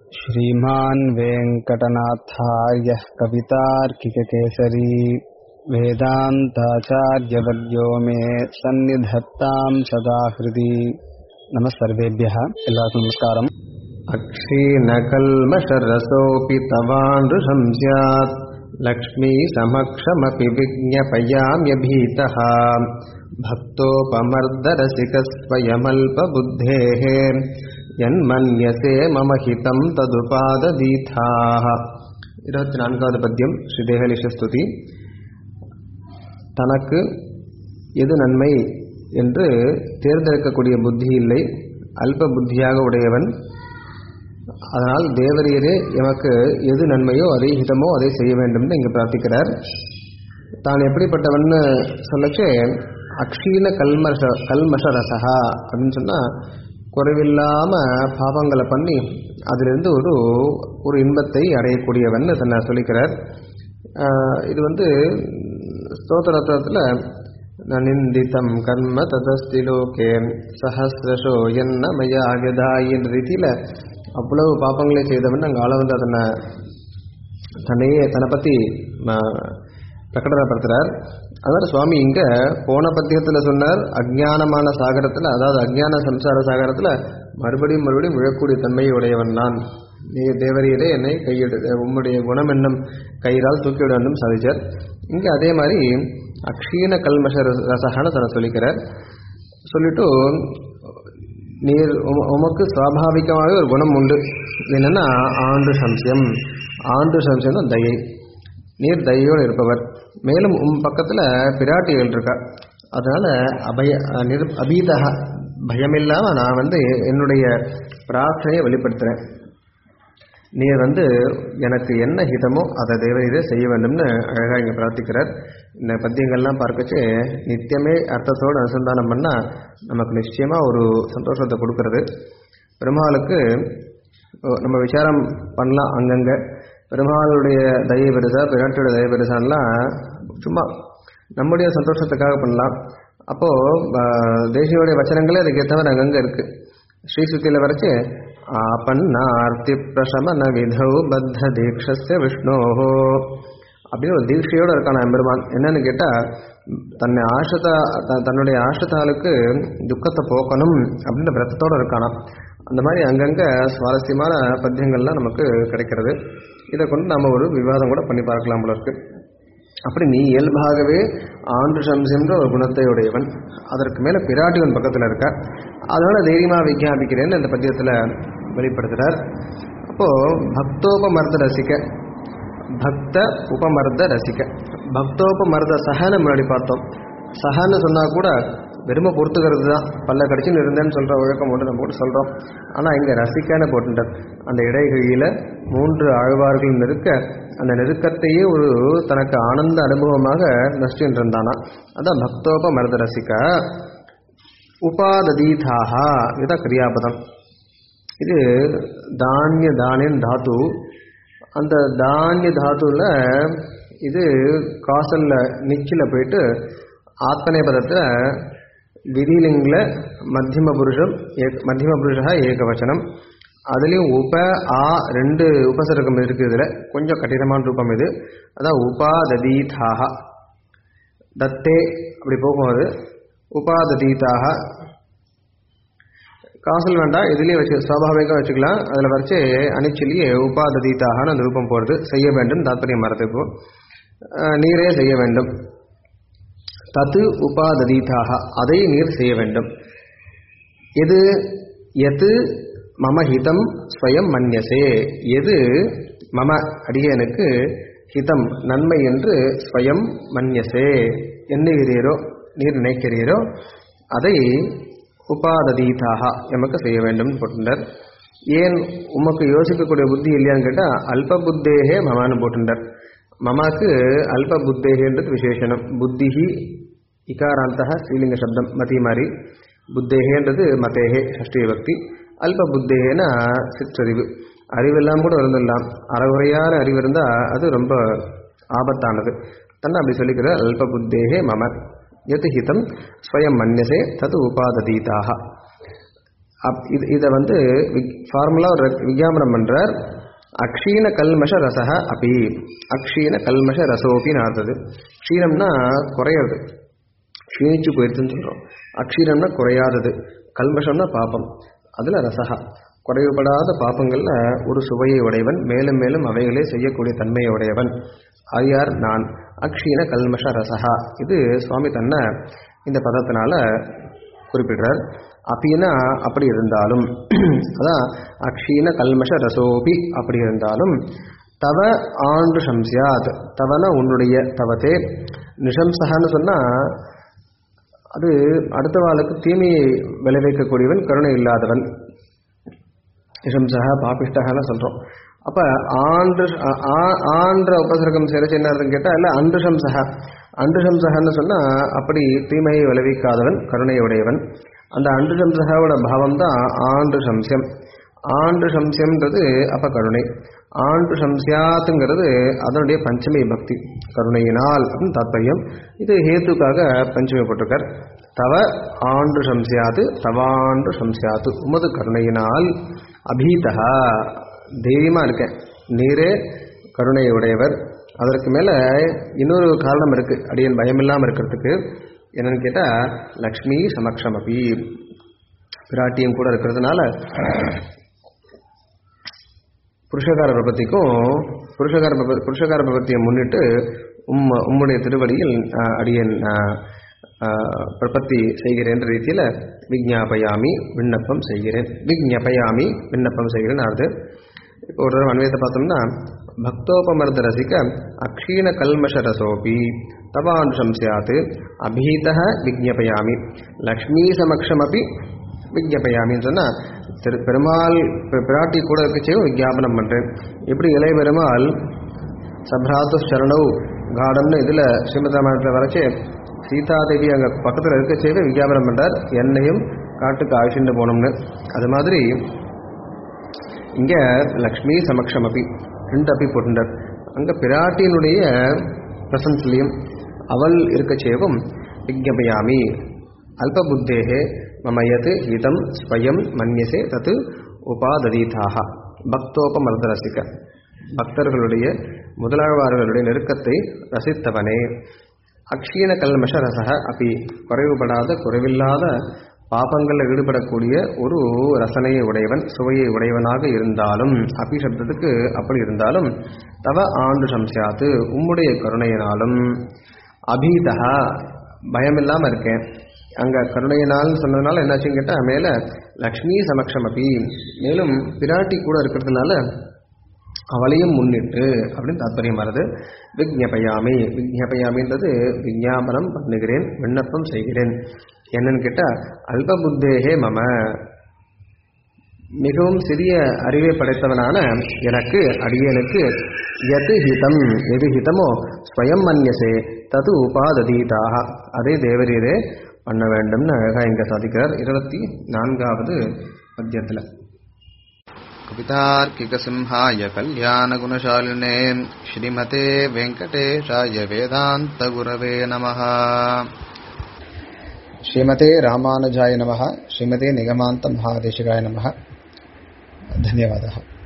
श्रीमान् वेङ्कटनाथार्यः कवितार्किककेसरी वेदान्ताचार्यवर्यो मे सन्निधत्ताम् सदा हृदि नमः सर्वेभ्यः எல்லாருக்கும் நமஸ்காரம் अक्षीणकल्मषरसोऽपि तवानृशं स्यात् लक्ष्मीसमक्षमपि विज्ञपयाम्यभीतः भक्तोपमर्दरसिकस्वयमल्पबुद्धेः यन्मन्यसे मम हितं तदुपाददीथाः இருபத்தி நான்காவது பத்தியம் ஸ்ரீ தேகலிஷஸ்துதி தனக்கு எது நன்மை என்று தேர்ந்தெடுக்கக்கூடிய புத்தி இல்லை அல்ப புத்தியாக உடையவன் அதனால் தேவரீரே எமக்கு எது நன்மையோ அதை ஹிதமோ அதை செய்ய வேண்டும்னு இங்கே பிரார்த்திக்கிறார் தான் எப்படிப்பட்டவன்னு சொல்லச்சே அக்ஷீண கல்மஷ கல்மஷ ரசகா அப்படின்னு சொன்னால் குறைவில்லாமல் பாவங்களை பண்ணி அதிலிருந்து ஒரு ஒரு இன்பத்தை அடையக்கூடியவன் தன்னை சொல்லிக்கிறார் இது வந்து ஸ்தோத்திரத்தில் நிந்தித்தம் கர்ம ததஸ்தி லோகே சஹசிரஷோ என்ன மையா ஆகதாய் என்ற ரீதியில் அவ்வளவு பாப்பங்களை செய்தவன் அங்கே ஆள வந்து அதனை தன்னையே தன்னை பற்றி பிரகடனப்படுத்துகிறார் அதாவது சுவாமி இங்கே போன பத்தியத்தில் சொன்னார் அஜ்ஞானமான சாகரத்தில் அதாவது அஜ்ஞான சம்சார சாகரத்தில் மறுபடியும் மறுபடியும் விழக்கூடிய தன்மையை உடையவன் நான் நீ தேவரீரே என்னை கையிடு உம்முடைய குணம் என்னும் கயிறால் தூக்கிவிட வேண்டும் சாதிச்சார் இங்கே அதே மாதிரி அக்ஷீண கல்மஷ ரசகான தன்னை சொல்லிக்கிறார் சொல்லிட்டு நீர் உமக்கு சுவாபாவிகமாகவே ஒரு குணம் உண்டு என்னென்னா ஆண்டு சம்சயம் ஆண்டு சம்சயம்னா தயை நீர் தயையோடு இருப்பவர் மேலும் உம் பக்கத்தில் பிராட்டிகள் இருக்கா அதனால் அபய நிர் அபீதக பயமில்லாமல் நான் வந்து என்னுடைய பிரார்த்தனையை வெளிப்படுத்துகிறேன் நீர் வந்து எனக்கு என்ன ஹிதமோ அதை தேவரீரே செய்ய வேண்டும்னு அழகாக இங்கே பிரார்த்திக்கிறார் இந்த பத்தியங்கள்லாம் பார்க்கச்சு நித்தியமே அர்த்தத்தோடு அனுசந்தானம் பண்ணால் நமக்கு நிச்சயமாக ஒரு சந்தோஷத்தை கொடுக்கறது பெருமாளுக்கு நம்ம விசாரம் பண்ணலாம் அங்கங்கே பெருமாளுடைய தயை பெருசா பிராட்டியோட தயை பெருசான்லாம் சும்மா நம்முடைய சந்தோஷத்துக்காக பண்ணலாம் அப்போது தேசியோடைய வச்சனங்களே அதுக்கு ஏற்றவர் அங்கங்கே இருக்குது ஸ்ரீசுத்தியில் வரைச்சு ஆபன்னார்த்தி பிரசமன விதௌ பத்த தீட்சஸ்ய விஷ்ணோஹோ அப்படின்னு ஒரு தீட்சையோடு இருக்கான எம்பெருமான் என்னன்னு கேட்டால் தன்னை ஆஷத்தா தன்னுடைய ஆஷத்தாளுக்கு துக்கத்தை போக்கணும் அப்படின்ற விரத்தத்தோடு இருக்கானா அந்த மாதிரி அங்கங்கே சுவாரஸ்யமான பத்தியங்கள்லாம் நமக்கு கிடைக்கிறது இதை கொண்டு நம்ம ஒரு விவாதம் கூட பண்ணி பார்க்கலாம் போல இருக்கு அப்படி நீ இயல்பாகவே ஆண்டு சம்சம்ன்ற ஒரு குணத்தை உடையவன் அதற்கு மேலே பிராட்டிவன் பக்கத்தில் இருக்க அதனால தைரியமாக விஜாபிக்கிறேன்னு இந்த பத்தியத்தில் வெளிப்படுத்துகிறார் அப்போது பக்தோபமர்த்த ரசிக்க பக்த உபமர்த்த ரசிக்க பக்தோபமர்த சஹன்னு முன்னாடி பார்த்தோம் சஹன்னு சொன்னால் கூட வெறுமை பொறுத்துக்கிறது தான் பல்ல கடிச்சுன்னு இருந்தேன்னு சொல்கிற வழக்கம் மட்டும் நம்ம போட்டு சொல்கிறோம் ஆனால் இங்கே ரசிக்கான போட்டுட்டார் அந்த இடைகளில் மூன்று ஆழ்வார்கள் நெருக்க அந்த நெருக்கத்தையே ஒரு தனக்கு ஆனந்த அனுபவமாக நஷ்டின்னு இருந்தானா அதான் பக்தோப மருத ரசிக்க உபாததீதாகா இதுதான் கிரியாபதம் இது தானிய தானியன் தாத்து அந்த தானிய தாத்துல இது காசலில் நிச்சில் போயிட்டு ஆத்மனே பதத்தில் விதிலிங்கில் மத்தியம புருஷம் மத்தியம புருஷா ஏகவச்சனம் அதுலேயும் உப ஆ ரெண்டு உபசர்க்கம் இருக்குது இதில் கொஞ்சம் கடினமான ரூபம் இது அதான் உபாததீதாக தத்தே அப்படி போகும் அது உபாததீதாக காசல் வேண்டாம் இதுலேயே வச்சு சுவாபாவிகம் வச்சுக்கலாம் அதில் வரைச்சு அணிச்சிலேயே உபாததீதாகனு அந்த ரூபம் போகிறது செய்ய வேண்டும் தாத்பரியம் மரத்துக்கு நீரே செய்ய வேண்டும் தத்து உபாததீதாக அதை நீர் செய்ய வேண்டும் எது எது மம ஹிதம் ஸ்வயம் மன்யசே எது மம அடியனுக்கு ஹிதம் நன்மை என்று ஸ்வயம் மன்யசே எண்ணுகிறீரோ நீர் நினைக்கிறீரோ அதை உபாததீதாக எமக்கு செய்ய வேண்டும் போட்டுட்டார் ஏன் உமக்கு யோசிக்கக்கூடிய புத்தி இல்லையான்னு கேட்டால் அல்ப புத்தேகே மமான்னு போட்டுட்டார் மமாக்கு அல்ப புத்தேகன்றது விசேஷனம் புத்திஹி இகாராந்தக ஸ்ரீலிங்க சப்தம் மதி மாதிரி புத்தேகேன்றது மதேகே ஷஷ்டி பக்தி அல்ப புத்தேகேனா சிற்றறிவு அறிவெல்லாம் கூட இருந்துடலாம் அறகுறையான அறிவு இருந்தால் அது ரொம்ப ஆபத்தானது தன்னை அப்படி சொல்லிக்கிற அல்ப புத்தேகே மம எது ஹிதம் ஸ்வயம் மன்யசே தது உபாததீதாக அப் இது இதை வந்து ஃபார்முலா ஒரு விஞ்ஞாபனம் பண்றார் அக்ஷீண கல்மஷ ரசக அபி அக்ஷீண கல்மஷ ரசோபின்னு ஆறுது க்ஷீணம்னா குறையிறது க்ஷீணிச்சு போயிடுதுன்னு சொல்கிறோம் அக்ஷீரம்னா குறையாதது கல்மஷம்னா பாப்பம் அதில் ரசகா குறைவுபடாத பாப்பங்களில் ஒரு சுவையை உடையவன் மேலும் மேலும் அவைகளே செய்யக்கூடிய தன்மையை உடையவன் ஆயார் நான் அக்ஷீண கல்மஷ ரசகா இது சுவாமி தன்னை இந்த பதத்தினால குறிப்பிடுறார் அப்படின்னா அப்படி இருந்தாலும் அதான் அக்ஷீண கல்மஷ ரசோபி அப்படி இருந்தாலும் தவ ஆண்டு சம்சியாத் தவன உன்னுடைய தவத்தே நிஷம்சகன்னு சொன்னால் அது அடுத்த வாளுக்கு தீமையை விளைவிக்கக்கூடியவன் கருணை இல்லாதவன் நிஷம்சக பாபிஷ்டகன்னு சொல்கிறோம் அப்போ ஆண்டு ஆன்ற உபசர்க்கம் சிறச்சு என்ன இருக்குன்னு கேட்டால் இல்லை அன்றுஷம்சக அன்றுஷம்சகன்னு சொன்னால் அப்படி தீமையை விளைவிக்காதவன் கருணை உடையவன் அந்த அன்றுஷம்சகோட பாவம் தான் ஆண்டு சம்சியம் ஆண்டு சம்சியம்ன்றது அப்ப கருணை ஆண்டு சம்சியாத்துங்கிறது அதனுடைய பஞ்சமி பக்தி கருணையினால் அப்படின்னு தாற்பயம் இது ஹேத்துக்காக பஞ்சமி போட்டிருக்கார் தவ ஆண்டு சம்சியாது தவாண்டு சம்சியாது உமது கருணையினால் அபீதா தைரியமா இருக்கேன் நீரே கருணை உடையவர் அதற்கு மேல இன்னொரு காரணம் இருக்கு அடியன் பயம் இல்லாம இருக்கிறதுக்கு என்னன்னு கேட்டா லக்ஷ்மி சமக்ஷம் அபி பிராட்டியும் கூட இருக்கிறதுனால புருஷகார பிரபத்திக்கும் புருஷகார பிரப- புருஷகார பிரபத்தியை முன்னிட்டு உம் உம்முடைய திருவடியில் அஹ், அடியேன் அஹ், அஹ், பிரபத்தி செய்கிறேன் என்ற ரீதியில் விஜ்ஞாபயாமி விண்ணப்பம் செய்கிறேன் விஜ்ஞாபயாமி விண்ணப்பம் செய்கிறேன் அது இப்போ ஒரு தடவை அன்வயத்தை பார்த்தோம்னா பக்தோபமர்த ரசிக அக்ஷீண கல்மஷ ரசோபி தவானுஷம் சியாத் அபீத விஜ்ஞாபயாமி லக்ஷ்மீ சமக்ஷமபி விஜ்ஞாபயாமின்னு சொன்னால் திரு பெருமாள் பி- பிராட்டி கூட இருக்கச்சேவும் விஜாபனம் பண்ணுறேன் எப்படி இளைய பெருமாள் சப்ராத்து சரணவ் காடம்னு இதில் ஸ்ரீமத் ராமாயணத்தில் வரைச்சே சீதாதேவி அங்கே பக்கத்தில் இருக்கச்சேவே விஜாபனம் பண்ணுறார் என்னையும் காட்டுக்கு ஆயுஷண்டு போகணும்னு அது மாதிரி இங்கே லக்ஷ்மி சமக்ஷம் அப்பி ரெண்டு அப்பி போட்டுட்டார் அங்கே பிராட்டியினுடைய பிரசன்ஸ்லையும் அவள் இருக்கச்சேவும் விஜ்ஞபயாமி அல்பபுத்தேகே மம யத் ஹிதம் ஸ்வயம் மன்யசே தத்து உபாததீதாக பக்தோபமர்த ரசிக பக்தர்களுடைய முதலாழ்வார்களுடைய நெருக்கத்தை ரசித்தவனே அக்ஷீண கல்மஷ ரசக அப்படி குறைவுபடாத குறைவில்லாத பாபங்களில் ஈடுபடக்கூடிய ஒரு ரசனையை உடையவன் சுவையை உடையவனாக இருந்தாலும் அப்பி சப்தத்துக்கு அப்படி இருந்தாலும் தவ ஆண்டு சம்சியாத்து உம்முடைய கருணையினாலும் அபீதா பயமில்லாம இருக்கேன் அங்க கருணையினால் சொன்னதுனால என்னாச்சுன்னு கேட்டா மேல லக்ஷ்மி சமக்ஷம் அப்பி மேலும் பிராட்டி கூட இருக்கிறதுனால அவளையும் முன்னிட்டு அப்படின்னு தாத்பரியம் வருது விஜ்ஞபயாமி விஜ்ஞபயாமின்றது விஞ்ஞாபனம் பண்ணுகிறேன் விண்ணப்பம் செய்கிறேன் என்னன்னு கேட்டா அல்பபுத்தேகே மம மிகவும் சிறிய அறிவை படைத்தவனான எனக்கு அடியனுக்கு எது ஹிதம் எது ஹிதமோ ஸ்வயம் மன்யசே தது உபாததீதாக அதே தேவரீரே பண்ண வேண்டும்னு அழகா இங்க சாதிக்கிறார் இருபத்தி நான்காவது பத்தியத்தில் कवितार्किकसिंहाय कल्याणगुणशालिने श्रीमते वेङ्कटेशाय वेदान्तगुरवे नमः श्रीमते रामानुजाय नमः श्रीमते निगमान्त महादेशिकाय नमः धन्यवादः